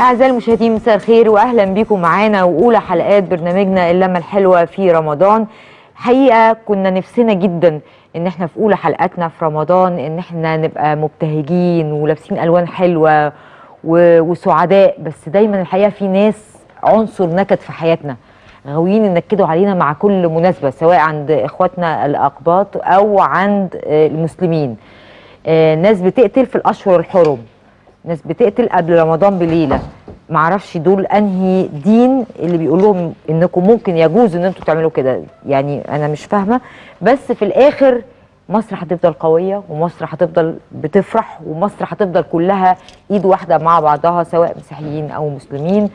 أعزائي المشاهدين مساء الخير وأهلا بكم معانا وأولى حلقات برنامجنا اللمة الحلوة في رمضان حقيقة كنا نفسنا جدا إن احنا في أولى حلقاتنا في رمضان إن احنا نبقى مبتهجين ولابسين ألوان حلوة و- وسعداء بس دايما الحقيقة في ناس عنصر نكد في حياتنا غاويين ينكدوا علينا مع كل مناسبة سواء عند إخواتنا الأقباط أو عند آه، المسلمين آه، ناس بتقتل في الأشهر الحرم ناس بتقتل قبل رمضان بليله معرفش دول انهي دين اللي بيقول لهم انكم ممكن يجوز ان انتوا تعملوا كده يعني انا مش فاهمه بس في الاخر مصر هتفضل قويه ومصر هتفضل بتفرح ومصر هتفضل كلها ايد واحده مع بعضها سواء مسيحيين او مسلمين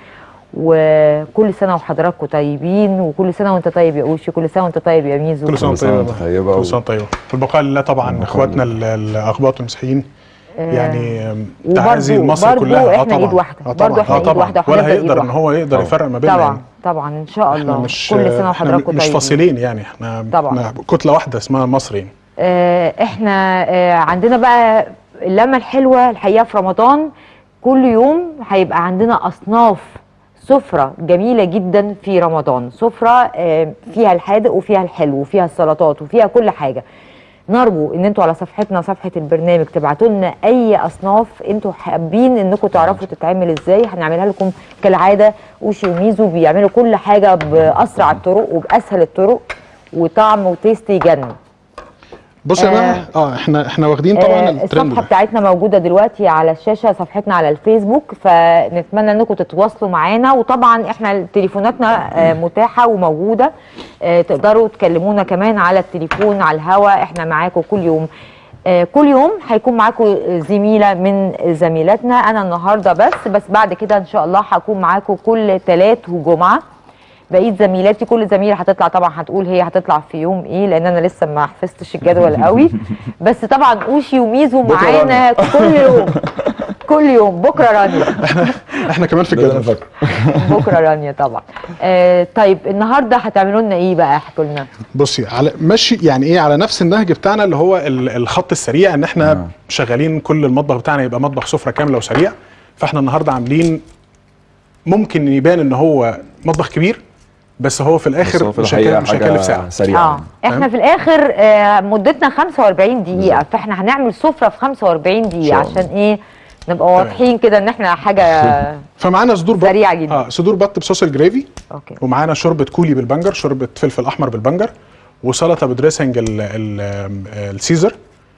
وكل سنه وحضراتكم طيبين وكل سنه وانت طيب يا اوشي كل سنه وانت طيب يا ميزو كل سنه كل سنة وانت وانت طيبه طيبة كل و- سنه وانت طيبه والبقاء لله طبعا اخواتنا ال- الاقباط والمسيحيين يعني آم، تعازي وبرضو- لمصر برضو كلها إحنا إيد واحدة. اه برضو طبعا إحنا اه إيد طبعا واحدة ولا وهنفضل إيد هيقدر ان واحدة. هو يقدر يفرق ما بيننا طبعا يعني. طبعا ان شاء احنا الله مش كل سنه احنا وحضراتكم مش طيبين فاصلين يعني احنا طبعا. احنا كتله واحده اسمها مصر يعني آه، احنا آه، عندنا بقى اللمه الحلوه الحقيقه في رمضان كل يوم هيبقى عندنا اصناف سفرة جميلة جدا في رمضان سفرة آه، فيها الحادق وفيها الحلو وفيها السلطات وفيها كل حاجة نرجو ان انتوا على صفحتنا صفحة البرنامج تبعتوا لنا اي اصناف انتوا حابين انكم تعرفوا تتعمل ازاي هنعملها لكم كالعادة اوشي وميزو بيعملوا كل حاجة باسرع الطرق وباسهل الطرق وطعم وتيست يجنن بص يا آه. جماعه اه احنا احنا واخدين طبعا آه، الترند الصفحه ده بتاعتنا موجوده دلوقتي على الشاشه صفحتنا على الفيسبوك فنتمنى انكم تتواصلوا معانا وطبعا احنا تليفوناتنا آه، متاحه وموجوده آه، تقدروا تكلمونا كمان على التليفون على الهوا احنا معاكم كل يوم آه، كل يوم هيكون معاكم زميله من زميلاتنا انا النهارده بس بس بعد كده ان شاء الله هكون معاكم كل ثلاث وجمعه بقيه زميلاتي كل زميله هتطلع طبعا هتقول هي هتطلع في يوم ايه لان انا لسه ما حفظتش الجدول قوي بس طبعا اوشي وميزو بكرة معانا كل يوم كل يوم بكره رانيا احنا كمان في ده اللي انا الجدول فاكره بكره رانيا طبعا آه طيب النهارده هتعملوا لنا ايه بقى احكوا لنا بصي على ماشي يعني ايه على نفس النهج بتاعنا اللي هو ال- الخط السريع ان احنا آه. شغالين كل المطبخ بتاعنا يبقى مطبخ سفره كامله وسريع فاحنا النهارده عاملين ممكن يبان ان هو مطبخ كبير بس هو في بس الاخر هو في مش الحقيقة هيكلف مش هيكلف ساعه سريعة اه احنا في الاخر آه مدتنا 45 دقيقه بالظبط. فاحنا هنعمل سفره في 45 دقيقه إن شاء الله. عشان ايه نبقى واضحين كده ان احنا حاجه فمعانا صدور بط سريعة جدا. اه صدور بط بصوص الجريفي اوكي ومعانا شوربه كولي بالبنجر شوربه فلفل احمر بالبنجر وسلطه بدريسنج ال- ال- السيزر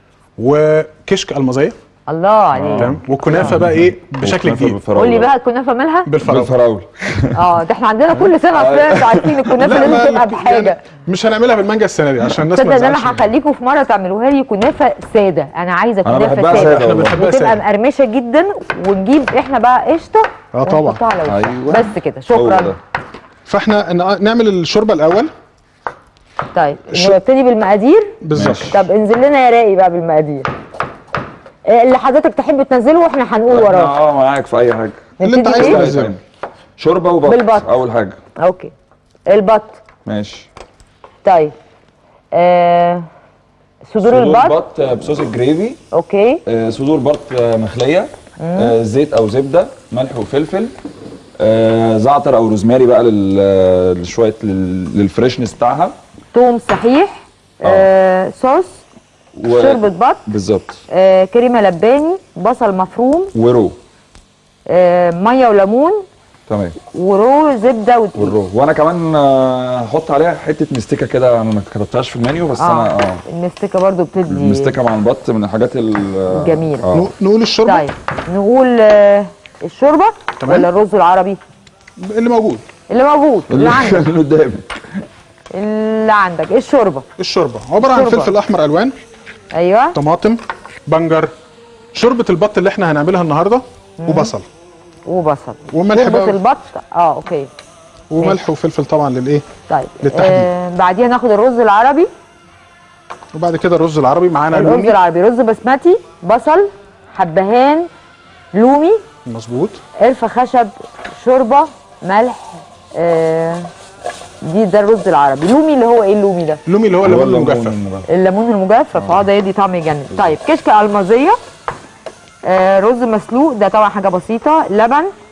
وكشك المزيه الله عليك تمام والكنافه بقى ايه بشكل وكنافة جديد بالفراولة. قول لي بقى الكنافه مالها بالفراوله بالفراولة اه ده احنا عندنا كل سنه اصل انتوا عارفين الكنافه لا، لازم ما- تبقى بحاجه يعني مش هنعملها بالمانجا السنه دي عشان الناس تصدق ما ان انا تزعلش هخليكم في مره تعملوها لي كنافه ساده انا عايزه أنا كنافه بحبها ساده سادة احنا والله. بنحبها وتبقى ساده مقرمشه جدا ونجيب احنا بقى قشطه اه طبعا. ونحطها على وشها. أيوة. بس كده هو شكرا ده. فاحنا ن- نعمل الشوربه الاول طيب شو- نبتدي بالمقادير بالظبط ماشي. طب انزل لنا يا راقي بقى بالمقادير إيه اللي حضرتك تحب تنزله واحنا هنقول احنا وراك اه معاك في اي حاجة اللي انت نبتدي عايز بإيه؟ تنزله. طيب. شوربة وبط بالبط. أول حاجة اوكي البط ماشي طيب آه صدور البط بط بصوص الجريفي اوكي آه، صدور بط آه، مخلية آه، زيت أو زبدة ملح وفلفل آه، زعتر أو روزماري بقى لل- لشوية لل- للفريشنس بتاعها توم صحيح آه صوص و- شوربه بط بالظبط آه كريمه لباني بصل مفروم ورو آه ميه وليمون تمام ورو زبده ودقيق والرو وانا كمان آه، هحط عليها حته مستكه كده انا ما كتبتهاش في المنيو بس انا اه المستكه برضو بتدي المستكه مع البط من الحاجات ال- جميلة. اه ن- نقول الشوربه طيب نقول آه الشوربه تمام. ولا الرز العربي اللي موجود اللي موجود اللي عندك اللي قدامي اللي عندك الشوربه الشوربه عباره عن شوربة. فلفل احمر الوان ايوه طماطم بنجر شوربه البط اللي احنا هنعملها النهارده وبصل وبصل وملح شوربه بقى. البط اه اوكي وملح وفلفل طبعا للايه طيب للتحديد. آه بعديها ناخد الرز العربي وبعد كده الرز العربي معانا الرز لومي العربي رز بسمتي بصل حبهان لومي مظبوط قرفه خشب شوربه ملح آه دي ده الرز العربي لومي اللي هو ايه اللومي ده اللومي اللي هو اللي هو الليمون الليمون المجفف بقى. الليمون المجفف اه ده يدي طعم يجنن طيب كشك المازيه آه رز مسلوق ده طبعا حاجه بسيطه لبن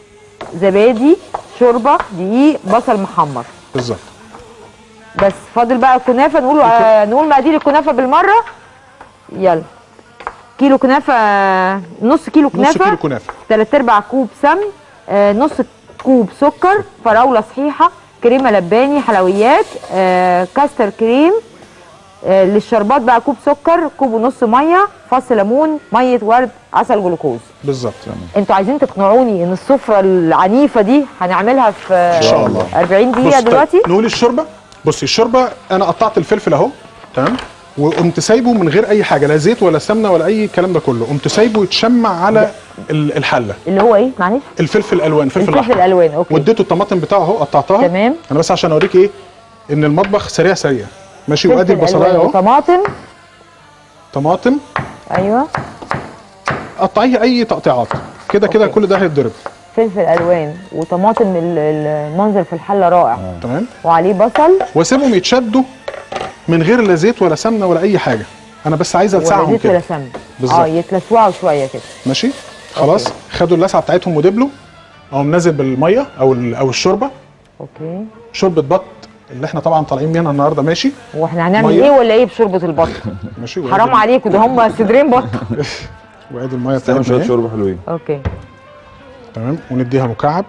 زبادي شوربه دقيق بصل محمر بالظبط بس فاضل بقى الكنافه نقول آه نقول مقادير الكنافه بالمره يلا كيلو كنافه نص كيلو نص كنافه كيلو كنافه تلات ارباع كوب سمن آه نص كوب سكر فراوله صحيحه كريمه لباني حلويات آه كاستر كريم آه للشربات بقى كوب سكر كوب ونص ميه فص ليمون ميه ورد عسل جلوكوز بالظبط انتوا عايزين تقنعوني ان السفره العنيفه دي هنعملها في ان شاء الله 40 دقيقه بص طيب، دلوقتي نقول الشوربه بصي الشوربه انا قطعت الفلفل اهو تمام وقمت سايبه من غير اي حاجه لا زيت ولا سمنه ولا اي الكلام ده كله قمت سايبه يتشمع على ال- الحله اللي هو ايه معلش الفلفل الالوان فلفل الفلفل احمر الالوان اوكي واديته الطماطم بتاعه اهو قطعتها تمام. انا بس عشان اوريك ايه ان المطبخ سريع سريع ماشي وادي فلفل البصلايه ألوان اهو وطماطم طماطم ايوه قطعيه اي تقطيعات كده كده أوكي. كل ده هيتضرب فلفل الوان وطماطم ال- ال- المنظر في الحله رائع تمام وعليه بصل واسيبهم يتشدوا من غير لا زيت ولا سمنه ولا اي حاجه انا بس عايز ولا السعهم زيت ولا كده سمن بالظبط. اه يتلسعوا شويه كده ماشي خلاص أوكي. خدوا اللسعه بتاعتهم ودبلوا او منزل بالميه او ال- او الشوربه اوكي شوربه بط اللي احنا طبعا طالعين منها النهارده ماشي واحنا هنعمل مية. ايه ولا ايه بشوربه البط ماشي وادي- حرام عليكم ده هم صدرين بط وادي الميه استنى بتاعتنا شويه اهي. شوربه حلوين اوكي تمام ونديها مكعب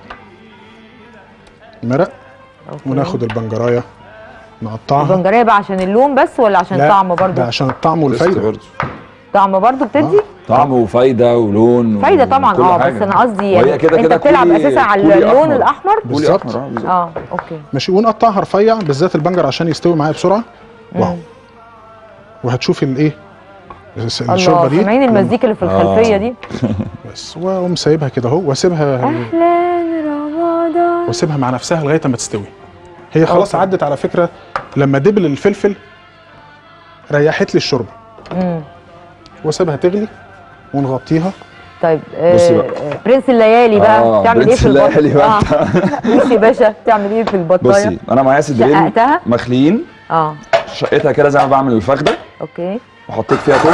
مرق اوكي وناخد البنجرايه نقطعها البنجريه بقى عشان اللون بس ولا عشان لا، طعم ده برضو عشان الطعم تيست والفايده برضه طعم برضو بتدي طعم وفايده ولون و- فايده طبعا وكل اه حاجة. بس انا قصدي وهي يعني كده انت كده بتلعب كولي- اساسا على كولي اللون أحمر. الاحمر كولي بالظبط. أحمر، آه، بالظبط. اه اوكي ماشي ونقطعها رفيع بالذات البنجر عشان يستوي معايا بسرعه واو وهتشوفي الايه الس- الشوربه الله دي سامعين المزيكا اللي في آه. الخلفيه دي بس واقوم سايبها كده اهو واسيبها اهلا رمضان واسيبها مع نفسها لغايه ما تستوي هي خلاص أوكي. عدت على فكره لما دبل الفلفل ريحت لي الشوربه مم. واسيبها تغلي ونغطيها طيب آه بصي بقى. آه، برنس الليالي بقى آه، تعمل ايه برنس في البط الليالي بقى. اه بصي يا باشا تعمل ايه في البطايه بصي انا معايا صدرين شققتها؟ مخليين اه شقتها كده زي ما بعمل الفخده اوكي وحطيت فيها توم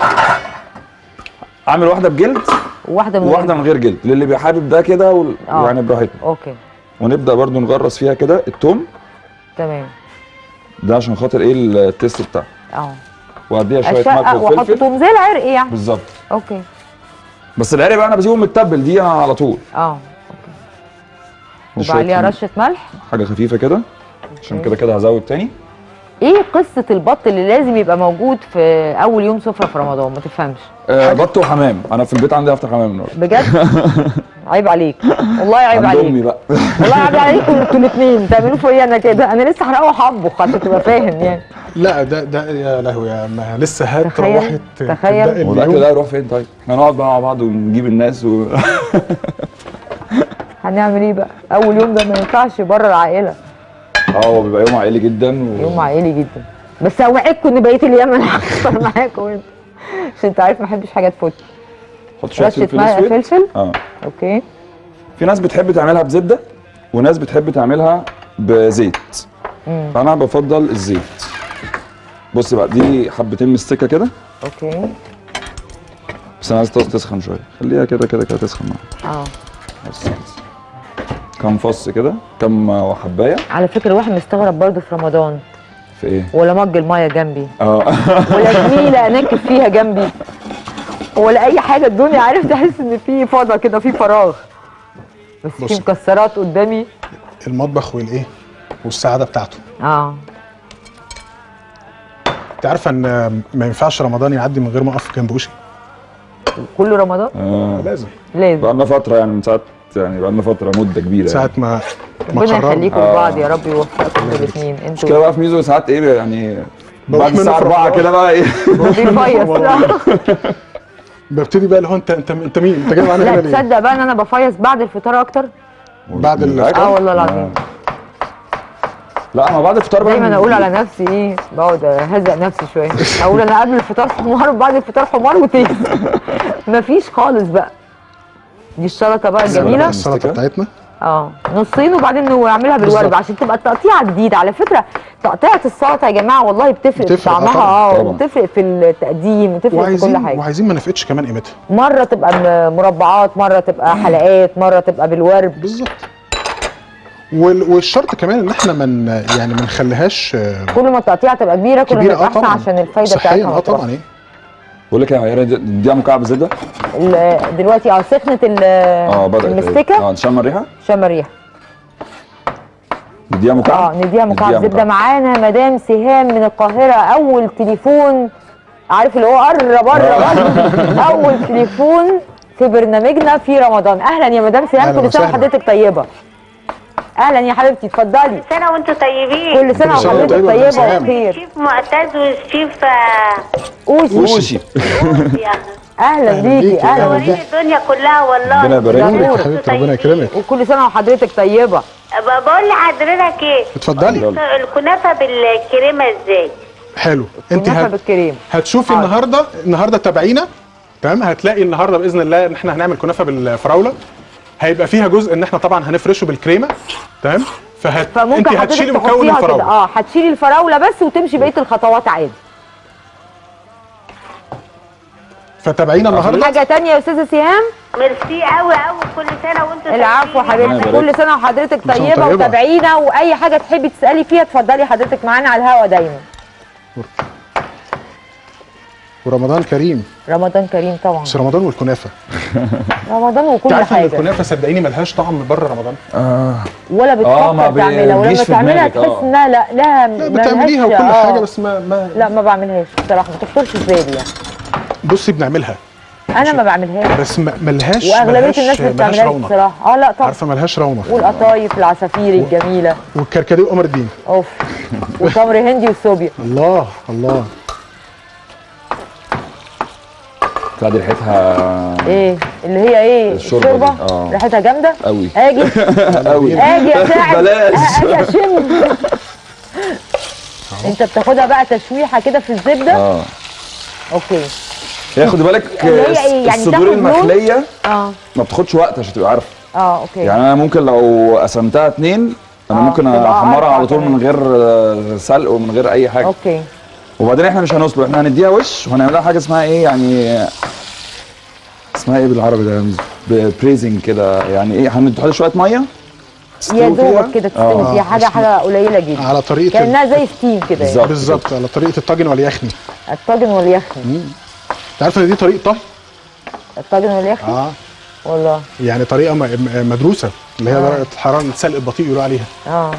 اعمل واحده بجلد وواحده من وواحده غير- من غير جلد للي بيحابب ده كده وال- آه. يعني براحتنا اوكي ونبدا برضو نغرس فيها كده التوم تمام ده عشان خاطر ايه التيست بتاعه اه واديها شويه ملح اشقق واحط وفلفل توم زي العرق يعني بالظبط اوكي بس العرق بقى انا بسيبه متبل دي أنا على طول اه شوية وبعليها توم. رشه ملح حاجه خفيفه كده عشان أوكي. كده كده هزود تاني ايه قصه البط اللي لازم يبقى موجود في اول يوم سفره في رمضان ما تفهمش آه بط وحمام انا في البيت عندي هفتح حمام النهارده بجد عيب عليك والله عيب عند امي عليك بقى والله عيب عليكم انتوا الاثنين تعملوا فيا انا كده انا لسه هروح اطبخ عشان تبقى فاهم يعني لا ده ده يا لهوي يا ما لسه هات تخيل، روحت تخيل. تبدأ والاكل اليوم. ده يروح فين طيب؟ احنا نقعد بقى مع بعض ونجيب الناس و... هنعمل ايه بقى اول يوم ده ما ينفعش بره العائله اه هو بيبقى يوم عائلي جدا و... يوم عائلي جدا بس اوعدكم ان بقيه الايام انا هخسر معاكم انت عشان انت عارف ما احبش حاجه تفوت حط شويه رشه فلفل ملح اسود فلفل اه اوكي في ناس بتحب تعملها بزبده وناس بتحب تعملها بزيت مم. فانا بفضل الزيت بص بقى دي حبتين مستكه كده اوكي بس انا عايز تسخن شويه خليها كده كده كده تسخن معاك اه بس بس. كم فص كده كم حبايه على فكره الواحد مستغرب برضو في رمضان في ايه ولا مج الميه جنبي اه ولا جميله انكف فيها جنبي ولا اي حاجه الدنيا عارف تحس ان في فضا كده في فراغ بس في بص. مكسرات قدامي المطبخ والايه والسعاده بتاعته اه انت عارفه ان ما ينفعش رمضان يعدي من غير ما اقف جنب وشي كل رمضان اه لازم لازم بقى لنا فتره يعني من ساعه يعني بقى لنا فتره مده كبيره ساعه يعني. ما ما ربنا قررنا يخليكم لبعض يا رب يوفقكم انتوا الاثنين كده انتوا بقى في ميزو ساعات ايه يعني بروح بعد منه الساعه في 4 رمضان. كده بقى ايه بيفيص ببتدي بقى اللي هو انت انت انت مين انت جاي معانا لا هنا ليه تصدق بقى ان انا بفيص بعد الفطار اكتر بعد ال- الأكل؟ اه والله العظيم لا ما بعد الفطار بقى دايما اقول على نفسي ايه بقعد اهزق نفسي شويه اقول انا قبل الفطار حمار وبعد الفطار حمار وتيس مفيش خالص بقى دي السلطه بقى الجميله السلطه بتاعتنا اه نصين وبعدين نعملها بالورد بالظبط. عشان تبقى التقطيعه جديده على فكره تقطيعه السلطه يا جماعه والله بتفرق, في بتفرق، آه طعمها طبعاً، اه طبعاً. وبتفرق في التقديم وتفرق في كل وعايزين حاجه وعايزين ما نفقدش كمان قيمتها مره تبقى م- مربعات مره تبقى حلقات مره تبقى بالورد بالظبط وال- والشرط كمان ان احنا من يعني ما نخليهاش آه، كل ما التقطيعه تبقى كبيره كل ما كبيره تبقى اه احسن طبعا عشان الفايده صحيا بتاعتها اه ما طبعا تروحش. ايه بقول لك يا معيره دي- دي مكعب زبده ال- دلوقتي اه سخنت ال- اه بدات المستكه اه نشم الريحه شم الريحه نديها مكعب اه نديها مكعب زبده معانا مدام سهام من القاهره اول تليفون عارف اللي هو قرب قرب اول تليفون في برنامجنا في رمضان اهلا يا مدام سهام أهلا كل سنه وسهلا. وحضرتك طيبه اهلا يا حبيبتي اتفضلي سنة وانتم طيبين كل سنه كل سنة وحضرتك طيبة يا طيبه سهام. وبخير شيف معتز والشيف آه، اوشي وشي يا اهلا أهلا بيكي بيكي، اهلا أهلا وريني بيكي الدنيا كلها والله ربنا يبارك يبارك لك. يا حبيبتي ربنا يكرمك وكل سنه وحضرتك طيبه ب- بقول لحضرتك ايه اتفضلي الكنافة بالكريمة ازاي حلو انت كنافه هت... بالكريم هتشوفي حاضر. النهارده النهارده تابعينا تمام هتلاقي النهارده باذن الله ان احنا هنعمل كنافه بالفراوله هيبقى فيها جزء ان احنا طبعا هنفرشه بالكريمه تمام فهت... انت فممكن حضرتك هتشيلي مكون تحطيها كده الفراوله اه هتشيلي الفراوله بس وتمشي بقيه الخطوات عادي فتابعينا النهارده حاجه تانية يا استاذه سهام ميرسي قوي قوي كل سنة وانتم العفو طيبين. حبيبتي يبارك. كل سنه وحضرتك كل سنة طيبه طيبة. وتابعينا واي حاجه تحبي تسالي فيها اتفضلي حضرتك معانا على الهوا دايما ورمضان كريم رمضان كريم طبعا بس رمضان والكنافه رمضان انت وكل عارفه ان حاجه الكنافه صدقيني ملهاش طعم بره رمضان ولا آه، ما بتفكر تعملها ولما بيجيش في تعملها دماغك، تحس آه. انها لا لها لا بتعمليها ملهاش- وكل آه. حاجه بس ما, ما لا ما بعملهاش بصراحه ما تخطرش في بالي يعني بصي بنعملها انا ما بعملهاش بس ما ملهاش واغلبيه ملهاش- الناس ما ملهاش بتعملهاش رونق بصراحه اه لا طبعا عارفه ملهاش رونق والقطايف العصافير الجميله والكركديه وقمر الدين اوف وتمر هندي والصوبيا الله الله لا دي ريحتها ايه اللي هي ايه الشوربة الشوربه دي، آه. ريحتها جامده قوي اجي قوي اجي يا ساعد بلاش. آه، اجي اشم انت بتاخدها بقى تشويحه كده في الزبده اه اوكي هي خد بالك اللي هي إيه؟ يعني الصدور تاخد لون؟ المخليه اه ما بتاخدش وقت عشان تبقى عارف اه اوكي يعني انا ممكن لو قسمتها اتنين انا آه، ممكن تبقى احمرها أربعة على طول كمان. من غير آه، سلق ومن غير اي حاجه اوكي وبعدين احنا مش هنسلق احنا هنديها وش وهنعمل لها حاجه اسمها ايه يعني اسمها ايه بالعربي ده بريزنج كده يعني ايه هنديها شويه ميه يا تستوي فيها. دوبك كده تستوي آه. فيها حاجه حاجه قليله جدا على طريقه ال- كانها زي ستيم كده يعني. بالظبط. بالظبط على طريقه الطاجن واليخني الطاجن واليخني انت عارفه ان دي طريقه طهي الطاجن واليخني اه والله يعني طريقه م- م- مدروسه اللي هي درجه الحراره السلق البطيء يقولوا عليها اه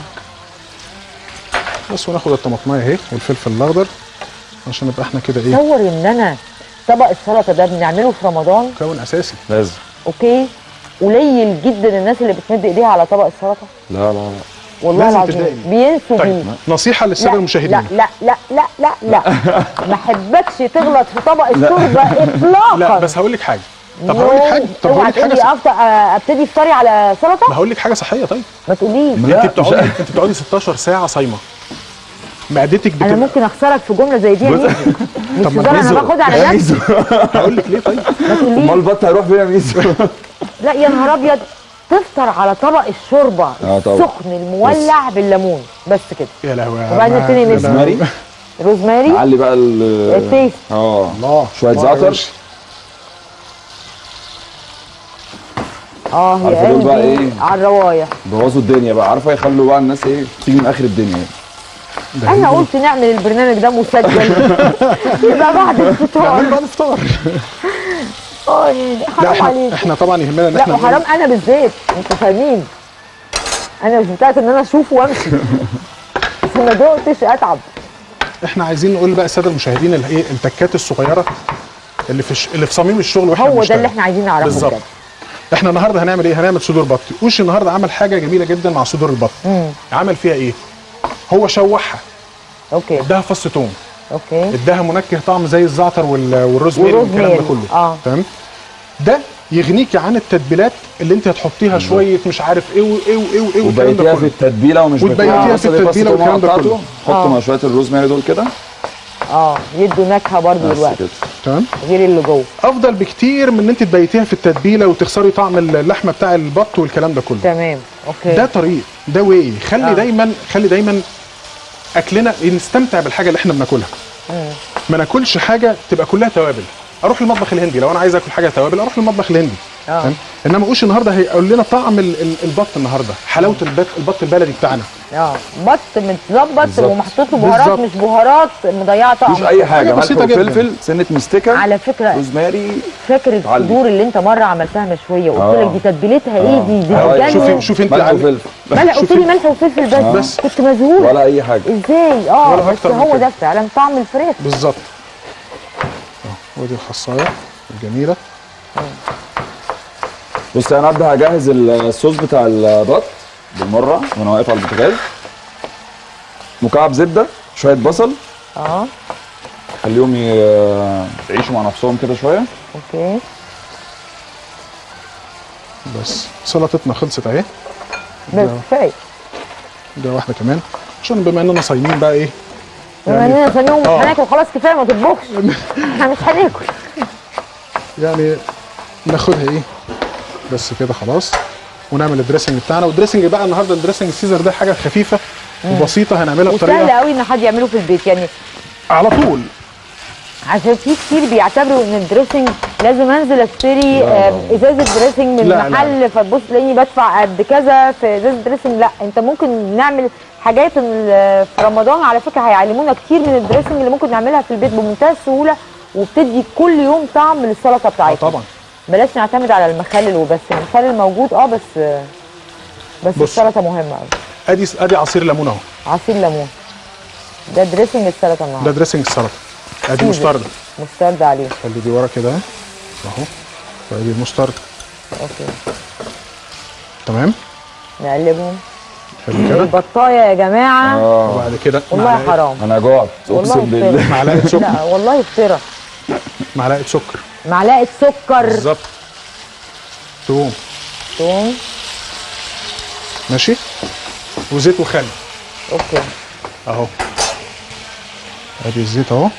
بس وناخد الطماطمايه اهي والفلفل الاخضر عشان نبقى احنا كده ايه تصور ان انا طبق السلطه ده بنعمله في رمضان مكون اساسي لازم اوكي قليل جدا الناس اللي بتمد ايديها على طبق السلطه لا لا لا والله لازم العظيم تبدأي. بينسوا طيب بيه نصيحه للساده لا المشاهدين لا لا لا لا لا لا ما احبكش تغلط في طبق الشوربه اطلاقا لا بس هقول لك حاجه طب هقول لك حاجه طب هقول اوعى لك حاجه تقولي صح- أفط- آه، ابتدي افطري على سلطه ما هقول لك حاجه صحيه طيب ما تقوليش لا، انت مش بتقعدي انت بتقعدي 16 ساعه صايمه معدتك انا بتبقى ممكن اخسرك في جمله زي دي يا ميزو مش طب ما هزار انا ميزو. باخدها على نفسي هقول لك ليه طيب ما تقوليش امال البط هيروح فين يا ميسو لا يا نهار ابيض تفطر على طبق الشوربه آه طبعا. السخن المولع بالليمون بس كده يا لهوي يا وبعدين ما- نبتدي يا نسمع. روزماري روزماري علي بقى ال التيست اه الله شوية الله زعتر. يمشي. اه يا عارفة دول بقى قلبي إيه؟ على الروايح بوظوا الدنيا بقى عارفه يخلوا بقى الناس ايه تيجي من اخر الدنيا يعني. ده انا هي- قلت نعمل البرنامج ده مسجل يبقى بعد الفطار نعمل بقى الفطار اه يعني لا حرام احنا عليك احنا طبعا يهمنا ان لا احنا وحرام انا بالذات انتوا فاهمين انا مش بتاعت ان انا اشوف وامشي بس ما دقتش اتعب احنا عايزين نقول بقى الساده المشاهدين اللي ايه التكات الصغيره اللي في الش... اللي في صميم الشغل واحنا هو ده بنشتغل. اللي احنا عايزين نعرفه بالظبط بجد. احنا النهارده هنعمل ايه هنعمل صدور بط وش النهارده عمل حاجه جميله جدا مع صدور البط عمل فيها ايه هو شوحها اوكي اداها فص توم اوكي اداها منكه طعم زي الزعتر وال- والروزماري والكلام ده والروزماري. كله آه. تمام ده يغنيكي عن التتبيلات اللي انت هتحطيها شويه مش عارف ايه وايه وايه وايه والكلام ده وبقيتيها في كله التتبيله ومش وتبيتيها بتبقى في بصل- التتبيلة بصل والكلام ده بتاعته. كله. حط آه. مع شويه الروزماري دول كده اه يدوا نكهه برضو بس دلوقتي كده تمام غير اللي جوه افضل بكتير من ان انت تبيتيها في التتبيله وتخسري طعم اللحمه بتاع البط والكلام ده كله تمام اوكي ده طريق ده واي خلي آه. دايما خلي دايما اكلنا نستمتع بالحاجه اللي احنا بناكلها ما ناكلش حاجه تبقى كلها توابل اروح المطبخ الهندي لو انا عايز اكل حاجه توابل اروح المطبخ الهندي آه. فاهم؟ انما قوش النهارده هيقول لنا طعم ال- ال- البط النهارده حلاوه البط البط البلدي بتاعنا اه بط متظبط بالظبط. ومحطوط له بهارات بالظبط. مش بهارات مضيعه طعم مفيش اي حاجه حاجة ملح بسيطة جداً. وفلفل سنه مستكه على فكره روزماري فاكر علي. الصدور اللي انت مره عملتها مشويه وقلت آه. لك دي تتبيلتها ايه دي دي آه، بتجنن. شوفي شوفي انت ملح عامل- وفلفل ملح قلت شوفي. لي ملح وفلفل بس آه. بس. كنت مذهول ولا اي حاجه ازاي اه ولا بس أكتر من هو كده. ده فعلا طعم الفراخ بالظبط أهو، ودي الخصايه الجميله بص انا ابدا اجهز الصوص بتاع البط بالمره وانا واقف على البوتاجاز مكعب زبده شويه بصل اه خليهم ي- يعيشوا مع نفسهم كده شويه اوكي بس سلطتنا خلصت اهي بس كفايه ده واحده كمان عشان بما اننا صايمين بقى ايه بما اننا ثانيهم مش آه. هناكل خلاص كفايه ما تطبخش احنا مش هناكل يعني ناخدها ايه بس كده خلاص ونعمل الدريسنج بتاعنا والدريسنج بقى النهارده الدريسنج سيزر ده حاجه خفيفه وبسيطه هنعملها وسهل بطريقه قوي ان حد يعمله في البيت يعني على طول عشان في كتير بيعتبروا ان الدريسنج لازم انزل اشتري لا، لا. آه، ازازه دريسنج من لا، لا. محل فتبص تلاقيني بدفع قد كذا في ازازه دريسنج لا انت ممكن نعمل حاجات ال- في رمضان على فكره هيعلمونا كتير من الدريسنج اللي ممكن نعملها في البيت بمنتهى السهوله وبتدي كل يوم طعم للسلطه اه بتاعتنا طبعا بلاش نعتمد على المخلل وبس المخلل موجود اه بس بس بص. السلطه مهمه قوي ادي ادي عصير ليمون اهو عصير ليمون ده دريسنج السلطه ده النهارده دريسنج السلطه ادي سيزر. مستردة مسترد عليه خلي دي ورا كده اهو وادي المستردة اوكي تمام نقلبهم خلي كده البطايه يا جماعه اه وبعد كده والله معلقة- حرام انا جوعت والله اقسم بالله افترى. معلقه سكر لا والله افترى معلقه سكر معلقه سكر بالظبط توم توم ماشي وزيت وخل اوكي اهو ادي الزيت اهو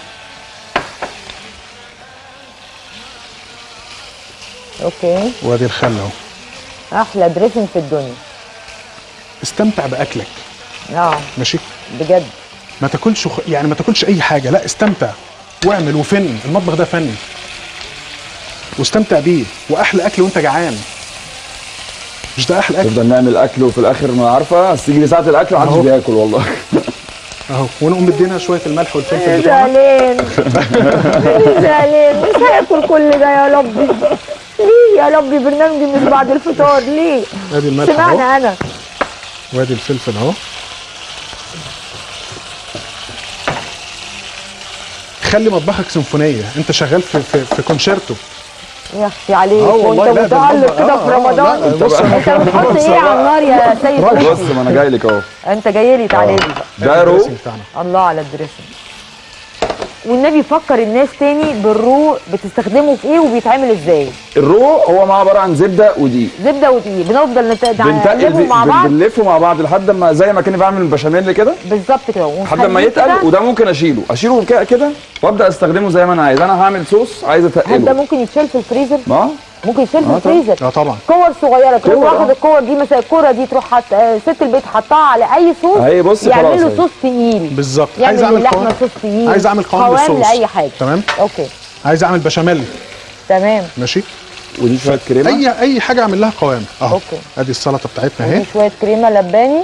اوكي وادي الخل اهو احلى دريسنج في الدنيا استمتع باكلك اه ماشي بجد ما تاكلش خ... يعني ما تاكلش اي حاجه لا استمتع واعمل وفن المطبخ ده فن واستمتع بيه واحلى اكل وانت جعان مش ده احلى اكل نفضل نعمل اكل وفي الاخر ما عارفه بس تيجي لي ساعه الاكل محدش أهو. بياكل والله اهو ونقوم مدينها شويه الملح والفلفل بتوعنا زعلان زعلان مش هاكل كل ده يا ربي ليه يا ربي برنامجي مش بعد الفطار ليه ادي الملح اهو سمعنا انا وادي الفلفل اهو خلي مطبخك سيمفونيه انت شغال في في, في كونشيرتو يا اختي عليك اه والله وانت لا ده متألق المطبخ- كده آه، في آه، رمضان لا، انت بص أنا كمان بتحط بص ايه على بقى. النار يا سيد راجل. بص ما انا جاي لك اهو انت جاي لي تعالى لي بقى ده رو الدريسنج بتاعنا. الله على الدريسنج والنبي فكر الناس تاني بالرو بتستخدمه في ايه وبيتعمل ازاي الرو هو ما عباره عن زبده ودقيق زبده ودقيق بنفضل نت- بنتقل نقلبهم مع بن- بعض بنلفه مع بعض لحد ما زي ما كاني بعمل البشاميل كده بالظبط كده لحد ما ونخليه يتقل كده. وده ممكن اشيله اشيله كده كده وابدا استخدمه زي ما انا عايز انا هعمل صوص عايز هل ده اتقله ممكن يتشال في الفريزر ما ممكن يتشال في آه طبعا. الفريزر اه طبعا كور صغيره تروح كور، واخد آه. الكور دي مثلا الكوره دي تروح حط آه، ست البيت حطها على اي صوص أهي بص خلاص يعمل له أهي. صوص تقيل بالظبط يعمل عايز اعمل اللحمه قوام صوص تقيل عايز اعمل قوام قوام للصوص لاي حاجه تمام اوكي عايز اعمل بشاميل تمام ماشي ودي شويه كريمه اي اي حاجه اعمل لها قوام اهو أوكي. ادي السلطه بتاعتنا اهي ودي شويه كريمه لباني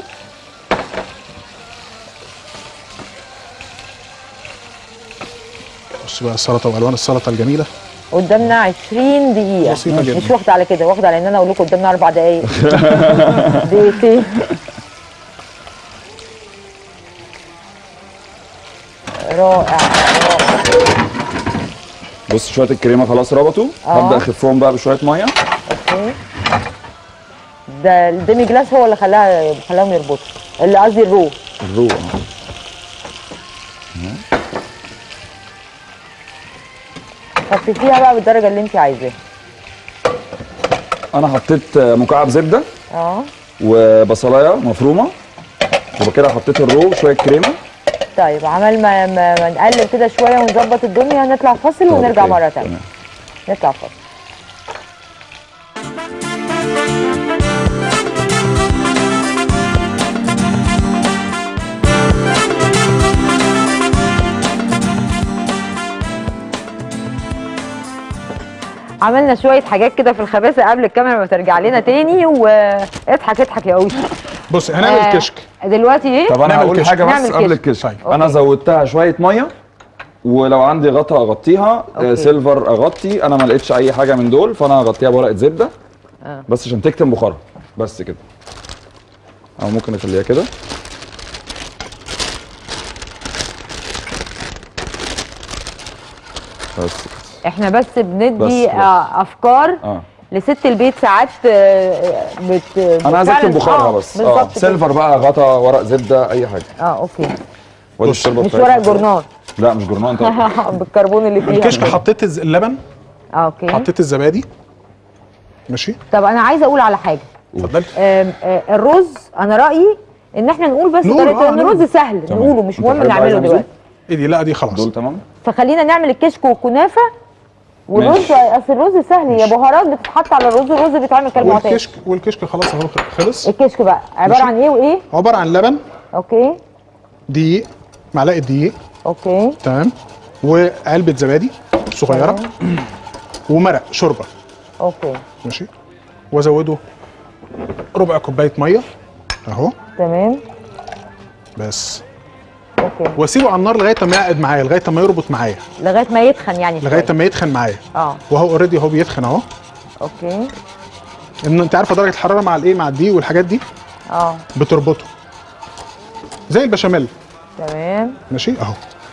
بص بقى السلطه والوان السلطه الجميله قدامنا 20 دقيقة بسيطة جدا. مش واخدة على كده واخدة على ان انا اقول لكم قدامنا اربع دقايق دقيقتين رائع رائع بص شويه الكريمه خلاص ربطوا آه. هبدا اخفهم بقى بشويه ميه اوكي ده الديمي جلاس هو اللي خلاها خلاهم يربطوا اللي قصدي الرو الرو آه. خففيها بقى بالدرجة اللي انت عايزاها انا حطيت مكعب زبده اه وبصلايه مفرومه وبعد كده حطيت الرو شويه كريمه طيب عمال ما, ما, ما نقلب كده شويه ونظبط الدنيا نطلع فاصل ونرجع أوكي، مره تانية تمام. نطلع فاصل عملنا شويه حاجات كده في الخباثه قبل الكاميرا ما ترجع لنا تاني واضحك اضحك يا اوشي بص هنعمل آه، كشك دلوقتي ايه طب انا نعمل هقول كشك. حاجه بس نعمل قبل كشك. الكشك طيب. انا أوكي. زودتها شويه ميه ولو عندي غطا اغطيها آه، أوكي. سيلفر اغطي انا ما لقيتش اي حاجه من دول فانا هغطيها بورقه زبده آه. بس عشان تكتم بخارها بس كده او ممكن نخليها كده بس كده احنا بس بندي بس خلاص. آه، افكار اه لست البيت ساعات آه، بت انا عايز فعلاً- اكتم بخارها آه، بس اه بالظبط كده. سيلفر بقى غطا ورق زبده اي حاجه اه اوكي وادي بص، الشوربه مش بتاعتنا. ورق جورنال لا مش جورنان طبعا بالكربون اللي فيها الكشك حطيت الز- اللبن اه اوكي حطيت الزبادي ماشي طب انا عايزه اقول على حاجه اتفضلي آم، آه، الرز انا رايي ان احنا نقول بس نقول، طريقه آه، ان نقول. الرز سهل تمام. نقوله مش أنت مهم حضرتك عايز نعمله أعمله؟ دلوقتي ايه دي لا دي خلاص دول تمام فخلينا نعمل الكشك والكنافه والرز ماشي. اصل الرز سهل هي بهارات بتتحط على الرز الرز بيتعمل كالمعتاد والكشك والكشك خلاص اهو خلص الكشك بقى عباره ماشي. عن ايه وايه عباره عن لبن اوكي دقيق معلقه دقيق اوكي تمام وعلبه زبادي صغيره ومرق شوربه اوكي ماشي وازوده ربع كوبايه ميه اهو تمام بس اوكي واسيبه على النار لغايه ما يقعد معايا لغايه ما يربط معايا لغايه ما يتخن يعني لغايه شوية. ما يتخن معايا اه وهو اوريدي هو بيتخن اهو اوكي ان انت عارفه درجه الحراره مع الايه مع الدقيق والحاجات دي اه بتربطه زي البشاميل تمام ماشي اهو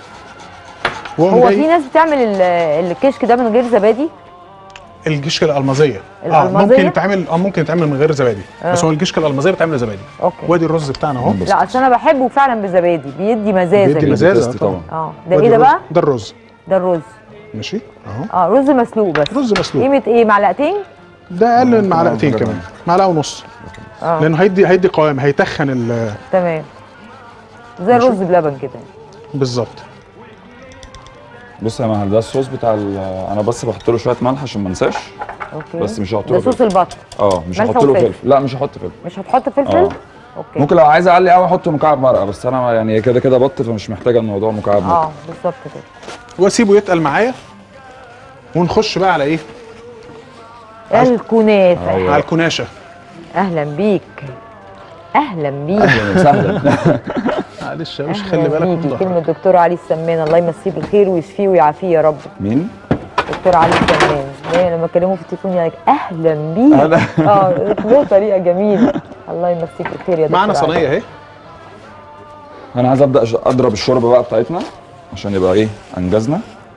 وقوم هو جاي في ناس بتعمل ال- الكشك ده من غير زبادي الكشك الالمازيه اه الألمازية؟ ممكن يتعمل اه ممكن يتعمل من غير زبادي بس هو الكشك الالمازيه بتعمل زبادي اوكي وادي الرز بتاعنا اهو لا اصل انا بحبه فعلا بزبادي بيدي مزازه بيدي كده. مزازه تيست طبعا اه ده وادي ايه ده الرز- بقى ده الرز ده الرز ماشي اهو اه رز مسلوق بس رز مسلوق قيمه ايه معلقتين ده اقل من معلقتين حاجة كمان معلقه ونص اه لانه هيدي هيدي قوام هيتخن ال- تمام زي الرز بلبن كده بالظبط بص يا مهل ده الصوص بتاع ال- انا بس بحط له شويه ملح عشان ما انساش اوكي بس مش هحط ده له صوص فلفل. البط اه مش ملح هحط له وفلفل. فلفل لا مش هحط فلفل مش هتحط فلفل اه اوكي ممكن لو عايز اعلي قوي احط مكعب مرقه بس انا يعني كده كده بط فمش محتاجه الموضوع مكعب مرقه اه بالظبط كده واسيبه يتقل معايا ونخش بقى على ايه الكنافه على الكناشه اهلا بيك اهلا بيك اهلا وسهلا معلش يا باشا أهلاً خلي بالك من بيكي. ظهرك كلمه دكتور علي السمان الله يمسيه بالخير ويشفيه ويعافيه يا رب مين؟ دكتور علي السمان دايما لما اكلمه في التليفون يقول لك اهلا بيك أهلا. اه له طريقه جميله الله يمسيك بالخير يا دكتور معانا علي. صينيه اهي انا عايز ابدا أش- اضرب الشوربه بقى بتاعتنا عشان يبقى ايه انجزنا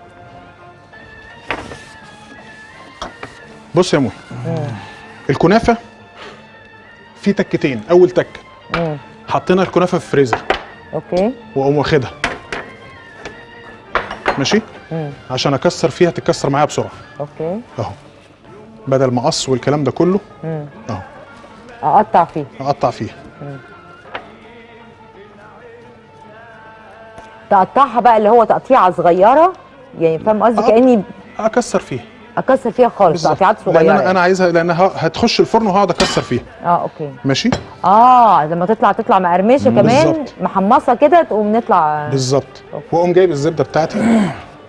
بص يا موي الكنافه في تكتين اول تكه مم. حطينا الكنافه في الفريزر اوكي واقوم واخدها ماشي مم. عشان اكسر فيها تتكسر معايا بسرعه اوكي اهو بدل مقص والكلام ده كله مم. اهو اقطع فيه اقطع فيها تقطعها بقى اللي هو تقطيعه صغيره يعني فاهم قصدي آه. كاني اكسر فيها اكسر فيها خالص بالظبط. تقطيعات لان صغيره انا انا عايزها لانها هتخش الفرن وهقعد اكسر فيها اه اوكي ماشي اه لما تطلع تطلع مقرمشه كمان بالظبط. محمصه كده تقوم نطلع بالظبط أوكي. واقوم جايب الزبده بتاعتي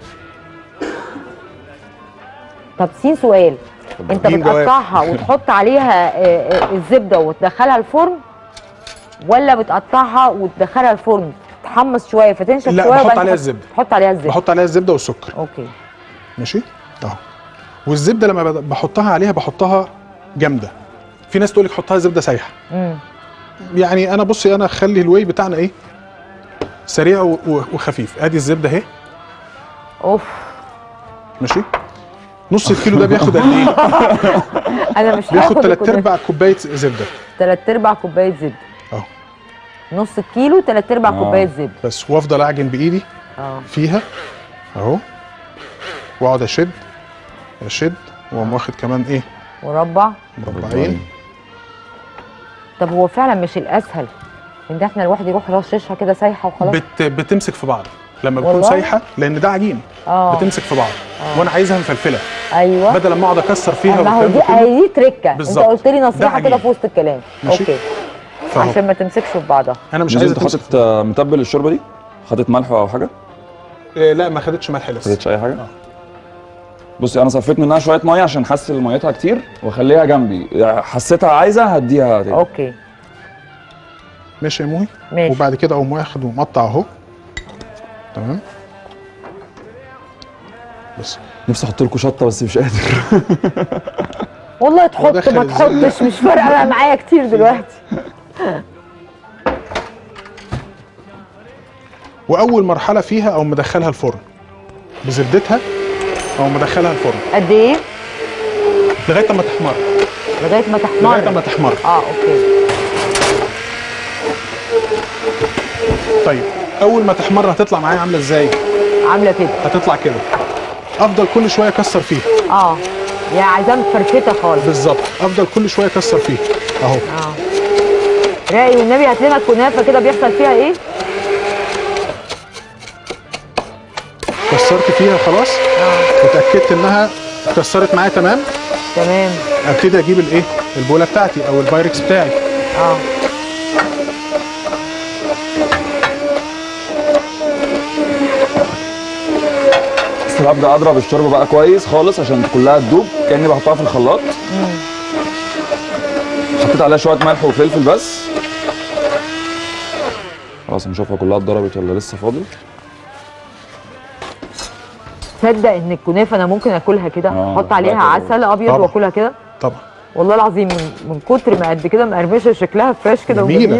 طب سين سؤال انت اديني جواب. بتقطعها وتحط عليها آه، آه، الزبده وتدخلها الفرن ولا بتقطعها وتدخلها الفرن تحمص شويه فتنشف لا، شويه بحط وبعدين عليها تحط- الزبدة. تحط عليها الزبده بحط عليها الزبده والسكر اوكي ماشي اهو والزبده لما بد- بحطها عليها بحطها جامده في ناس تقول لك حطها زبده سايحه امم يعني انا بصي انا اخلي الواي بتاعنا ايه سريع و- و- وخفيف ادي الزبده اهي اوف ماشي نص الكيلو ده بياخد قد ايه انا مش بياخد هاخد 3 ارباع كوبايه زبده ثلاث ارباع كوبايه زبده اهو نص الكيلو ثلاث ارباع آه. كوبايه زبده بس وافضل اعجن بايدي اه فيها اهو واقعد اشد اشد واقوم واخد كمان ايه مربع مربعين طب هو فعلا مش الاسهل ان احنا الواحد يروح رششها كده سايحه وخلاص بت بتمسك في بعض لما بتكون والله؟ سايحه لان ده عجين اه بتمسك في بعض وانا عايزها مفلفله ايوه بدل ما اقعد اكسر فيها ما هو والكلام دي ده كله، هي دي تركه انت بالظبط. قلت لي ده نصيحه عجين. كده في وسط الكلام ماشي. اوكي فأهو. عشان ما تمسكش في بعضها انا مش مش عايز انت حاطط آه، متبل الشوربه دي حاطط ملح او حاجه إيه لا ما خدتش ملح ما لسه حطيتش اي حاجه آه. بصي انا صفيت منها شويه ميه عشان حاسس ان ميتها كتير واخليها جنبي يعني حسيتها عايزه هديها تاني اوكي ماشي يا موهي ماشي. وبعد كده اقوم واخد ومقطع اهو تمام بس نفسي احط لكم شطه بس مش قادر والله تحط ودخل ما الزبدة. تحطش مش فارقه بقى معايا كتير دلوقتي واول مرحله فيها او مدخلها الفرن بزبدتها او مدخلها الفرن قد ايه لغايه ما تحمر لغايه ما لغايه تحمر ما تحمر اه اوكي طيب اول ما تحمر هتطلع معايا عامله ازاي عامله كده هتطلع كده افضل كل شويه اكسر فيها اه يا عايزاها مفرفته خالص بالظبط افضل كل شويه اكسر فيها اهو اه راقي والنبي هات لنا الكنافه كده بيحصل فيها ايه كسرت فيها خلاص اه وتاكدت انها كسرت معايا تمام تمام ابتدي اجيب الايه البوله بتاعتي او البايركس بتاعي اه بس هبدا اضرب الشوربه بقى كويس خالص عشان كلها تدوب كاني بحطها في الخلاط حطيت عليها شويه ملح وفلفل بس خلاص نشوفها كلها اتضربت ولا لسه فاضل تصدق ان الكنافه انا ممكن اكلها كده آه، احط عليها طبعاً. عسل ابيض طبعاً. واكلها كده طبعا والله العظيم من, من كتر ما قد كده مقرمشه شكلها فريش كده جميلة. وجميل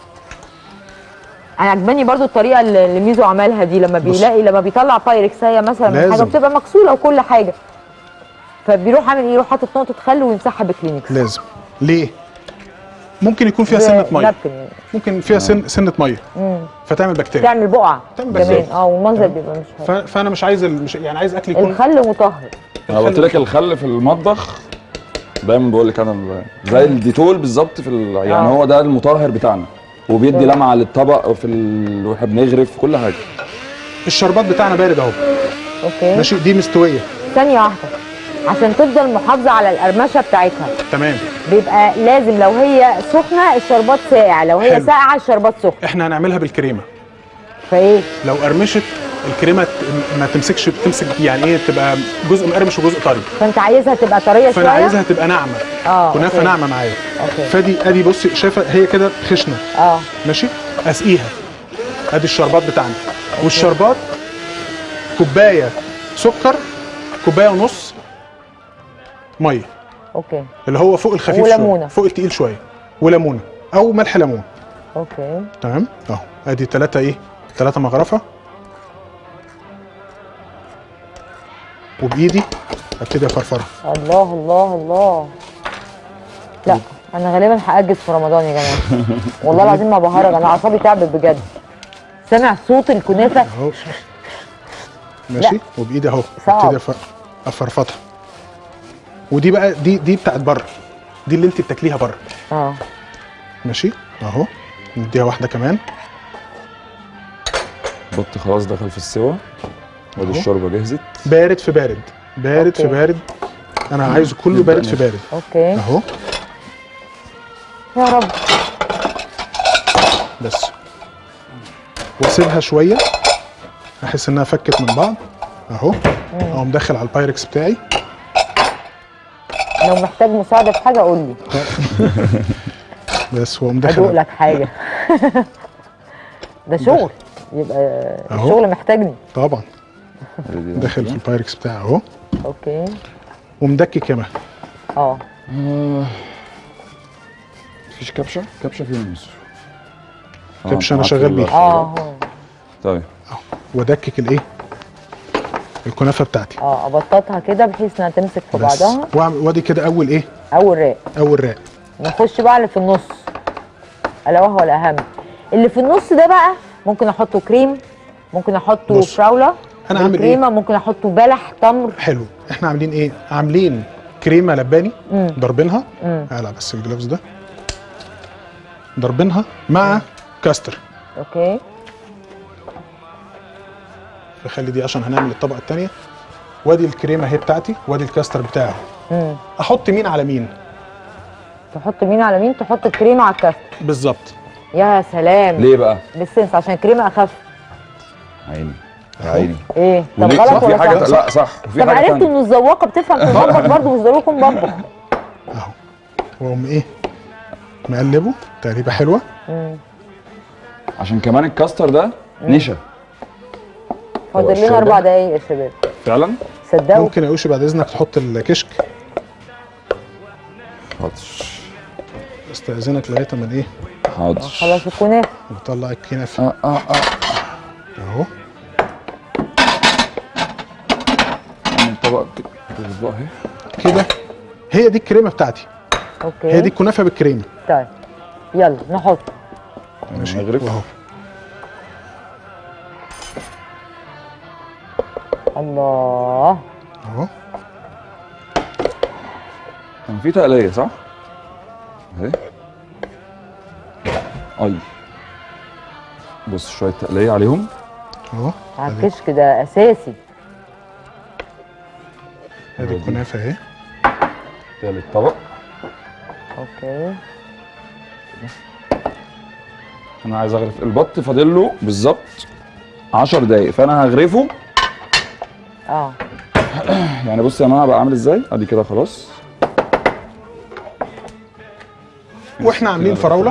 انا عجباني برضو الطريقه اللي اللي ميزو عملها دي لما بيلاقي لما بيطلع بايركسايه مثلا من حاجه لازم. بتبقى مغسوله وكل حاجه فبيروح عامل ايه يروح حاطط نقطه خل ويمسحها بكلينكس لازم ليه ممكن يكون فيها سنه ميه نابكن يعني. ممكن فيها سن سنه ميه مم. فتعمل بكتيريا تعمل بقعه تعمل كمان بالظبط. اه والمنظر بيبقى مش ف- حلو فانا مش عايز ال- مش يعني عايز اكل يكون الخل مطهر انا قلت لك الخل في المطبخ دايما بقول لك انا ال- زي الديتول بالظبط في ال... يعني آه. هو ده المطهر بتاعنا وبيدي تمام. لمعه للطبق وفي ال... واحنا بنغرف كل حاجه الشربات بتاعنا بارد اهو اوكي ماشي دي مستويه ثانيه واحده عشان تفضل محافظه على القرمشه بتاعتها تمام بيبقى لازم لو هي سخنه الشربات ساقع لو هي حلو. ساقعه الشربات سخن احنا هنعملها بالكريمه فايه لو قرمشت الكريمه ت- ما تمسكش تمسك يعني ايه تبقى جزء مقرمش وجزء طري فانت عايزها تبقى طريه شويه فانا عايزها تبقى ناعمه اه كنافه أوكي. ناعمه معايا اوكي فدي ادي بصي شايفه هي كده خشنه اه ماشي اسقيها ادي الشربات بتاعنا والشربات كوبايه سكر كوبايه ونص ميه اوكي اللي هو فوق الخفيف وليمونة. شويه فوق التقيل شويه وليمونه او ملح ليمون اوكي تمام اهو ادي ثلاثه ايه ثلاثه مغرفه وبايدي ابتدي افرفرها الله الله الله لا انا غالبا هاجز في رمضان يا جماعه والله العظيم ما بهرج انا اعصابي تعبت بجد سامع صوت الكنافه اهو ماشي وبايدي اهو صعب. ابتدي أف- افرفطها ودي بقى دي دي بتاعت بره دي اللي انت بتاكليها بره اه ماشي اهو نديها واحده كمان بط خلاص دخل في السوا وادي أهو. الشوربه جهزت بارد في بارد بارد أوكي. في بارد انا عايزه كله نبدأ بارد في ناكل. بارد اوكي اهو يا رب بس واسيبها شويه احس انها فكت من بعض اهو اهو مدخل على البايركس بتاعي لو محتاج مساعده في حاجه قول لي بس هو ادوق مدخل لك حاجه ده شغل يبقى أهو. الشغل محتاجني طبعا ادي داخل في البايركس بتاعي اهو اوكي ومدكك كمان اه مفيش كبشه كبشه فين مصر كبشة أنا شغال بيها. اه هو. طيب وادكك الايه الكنافه بتاعتي اه ابططها كده بحيث انها تمسك في بس بعضها وأعمل- وادي كده اول ايه اول راق اول راق نخش بقى اللي في النص الا وهو الاهم اللي في النص ده بقى ممكن احطه كريم ممكن احطه بص، فراوله أنا عامل إيه؟ كريمه ممكن احطه بلح تمر حلو احنا عاملين ايه عاملين كريمه لباني مم. ضاربينها مم. اقلع بس الجلافز ده ضاربينها مع كاستر اوكي نخلي دي عشان هنعمل الطبقه الثانيه وادي الكريمه اهي بتاعتي وادي الكاستر بتاعه امم احط مين على مين تحط مين على مين تحط الكريمه على الكاستر بالظبط يا سلام ليه بقى؟ بالسنس عشان الكريمه اخف عيني يا عيني ايه طب وليه- غلط صح، في ولا حاجه صح؟ لا صح وفي طب حاجه عرفت تانية ان الذواقه بتفهم في المطبخ برضه مش ضروري يكون بطبخ اهو واقوم ايه مقلبه تقريبا حلوه عشان كمان الكاستر ده نشا فاضل لنا الشوربة. اربع دقايق يا شباب فعلا صدقوا ممكن يا يوشي بعد اذنك تحط الكشك حاضر استاذنك لغايه ما ايه حاضر خلاص الكنافه نطلع الكنافه اه اه اه اهو من طبق كده الاطباق اهي كده هي دي الكريمه بتاعتي اوكي هي دي الكنافه بالكريمه طيب يلا نحط ماشي نغرف. واهو الله اهو كان في تقليه صح؟ اهي اي بص شويه تقليه عليهم اهو على الكشك ده اساسي ادي الكنافه اهي تالت طبق اوكي انا عايز اغرف البط فاضل له بالظبط 10 دقايق فانا هغرفه اه يعني بص يا جماعه بقى عامل ازاي ادي كده خلاص واحنا عاملين فراوله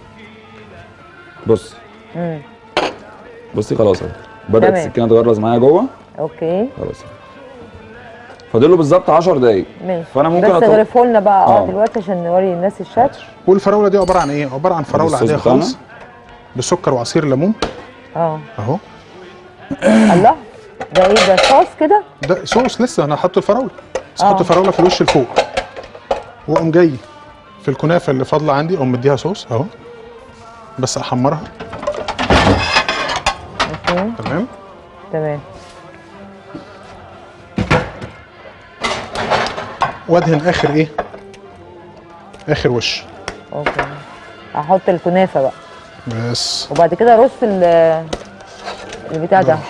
بص امم بصي خلاص اهي بدات تمام. السكينه تغرز معايا جوه اوكي خلاص فاضل له بالظبط 10 دقايق ماشي فأنا ممكن بس أطلع- اغرفه لنا بقى اه آه. دلوقتي عشان نوري الناس الشكل والفراوله دي عباره عن ايه عباره عن فراوله الصوص عاديه بتاعنا. خالص بسكر وعصير ليمون اه اهو الله ده ايه ده صوص كده ده صوص لسه انا حاطط الفراوله بس آه. حاطط الفراوله في الوش الفوق واقوم جاي في الكنافه اللي فاضله عندي اقوم مديها صوص اهو بس احمرها اوكي تمام تمام وادهن اخر ايه اخر وش اوكي احط الكنافه بقى بس وبعد كده ارص ال- البتاع ده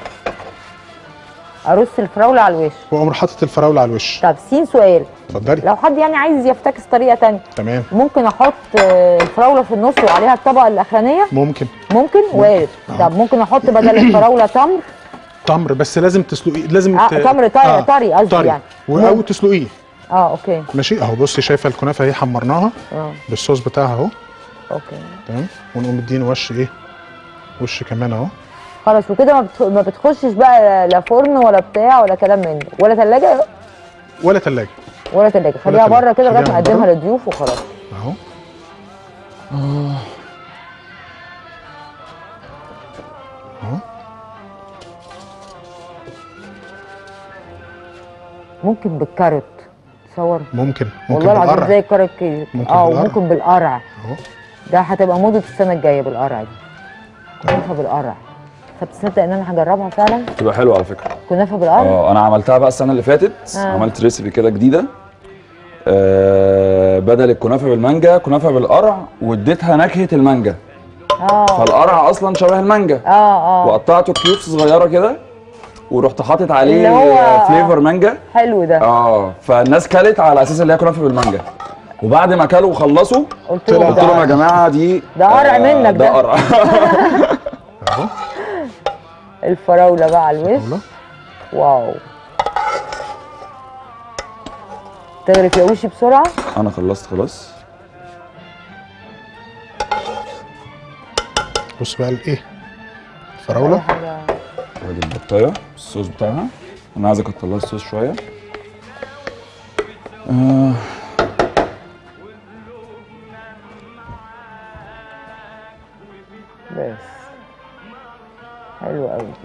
ارص الفراوله على الوش واقوم حاطط الفراوله على الوش طب سين سؤال اتفضلي لو حد يعني عايز يفتكس طريقه تانية تمام ممكن احط آه، الفراوله في النص وعليها الطبقه الاخرانيه ممكن ممكن وارد طب ممكن احط بدل الفراوله تمر تمر بس لازم تسلقيه لازم آه، ت- تمر طري- طري قصدي طري. يعني. و- مم. او تسلقيه اه اوكي ماشي اهو بصي شايفه الكنافه اهي حمرناها اه بالصوص بتاعها اهو اوكي تمام ونقوم مديني وش ايه وش كمان اهو خلاص وكده ما, بتخ... ما بتخشش بقى لا فرن ولا بتاع ولا كلام من ده ولا ثلاجه ولا تلاجة ولا ثلاجه خليها تلاجة. بره كده لغايه ما خليها اقدمها بره. للضيوف وخلاص اهو اهو ممكن بالكاروت تصور ممكن ممكن والله العظيم بالقرع. زي الكاروت كده ممكن اه بالقرع. وممكن بالقرع اهو ده هتبقى موضه السنه الجايه بالقرع دي كنافه بالقرع طب تصدق ان انا هجربها فعلا تبقى حلوه على فكره كنافه بالقرع اه انا عملتها بقى السنه اللي فاتت آه. عملت ريسيبي كده جديده آه بدل الكنافه بالمانجا كنافه بالقرع واديتها نكهه المانجا اه فالقرع اصلا شبه المانجا اه اه وقطعته كيوبس صغيره كده ورحت حاطط عليه اللي هو- فليفر مانجا حلو ده اه فالناس كلت على اساس ان هي كنافه بالمانجا وبعد ما كلوا وخلصوا قلت طلع- له قلت لهم يا ده جماعه دي ده قرع منك ده ده. قرع اهو الفراوله بقى على الوش فراولة. واو تغرف يا وشي بسرعه انا خلصت خلاص بص بقى الايه أي الفراوله حاجه ادي البطايه الصوص بتاعها انا عايز اكتر لها الصوص شويه آه. بس حلو قوي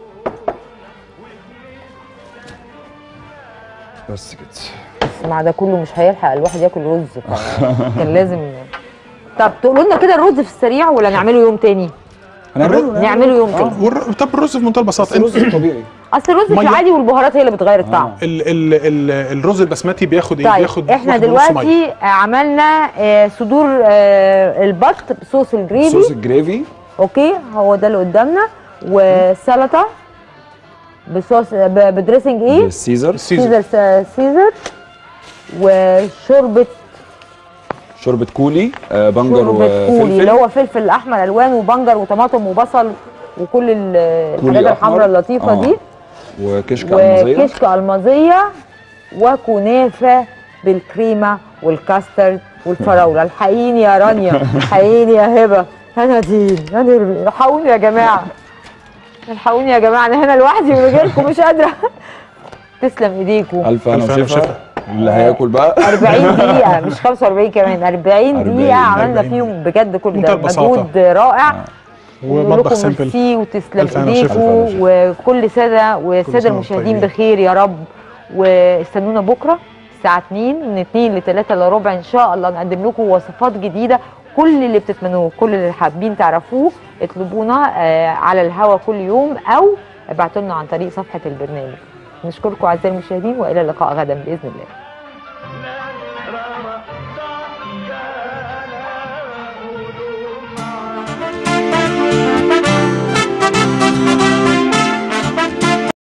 بس كده بس مع ده كله مش هيلحق الواحد ياكل رز ف- كان لازم طب تقولوا لنا كده الرز في السريع ولا نعمله يوم تاني هنعمله نعمله يوم تاني والر... طب الرز في منتهى البساطه الرز الطبيعي اصل الرز في مية. العادي والبهارات هي اللي بتغير الطعم ال... ال... ال... الرز البسمتي بياخد ايه طيب بياخد احنا واحد ونص مية. دلوقتي عملنا آه، صدور آه، البط بصوص الجريفي صوص الجريفي اوكي هو ده اللي قدامنا وسلطه بصوص ب- بدريسنج ايه السيزر السيزر سيزر سيزر وشوربه شوربه كولي آه، بنجر شوربه كولي اللي وفلفل هو فلفل احمر الوان وبنجر وطماطم وبصل وكل ال- الحاجات أحمر. الحمراء اللطيفه آه. دي وكشك المزيه وكشك المزيه وكنافه بالكريمه والكاسترد والفراوله الحقيني يا رانيا الحقيني يا هبه انا دين انا الحقوني يا جماعه الحقوني يا جماعه انا هنا لوحدي من غيركم مش قادره تسلم ايديكم الف انا ألف هنا وشفا وشفا. اللي هياكل بقى 40 دقيقة مش 45 كمان 40 40 دقيقة عملنا 40 فيهم بجد كل منتهى ده البساطة. مجهود رائع ومطبخ لكم سامبل ميرسي وتسلم ألف هنا وشفا. ايديكم ألف هنا وكل سادة كل والسادة سنة المشاهدين وانتم طيبين. بخير يا رب واستنونا بكرة الساعة 2 من 2 ل 3 الا ربع ان شاء الله نقدم لكم وصفات جديدة كل اللي بتتمنوه كل اللي حابين تعرفوه اطلبونا آه، على الهوا كل يوم او ابعتوا لنا عن طريق صفحة البرنامج نشكركم اعزائي المشاهدين والى اللقاء غدا باذن الله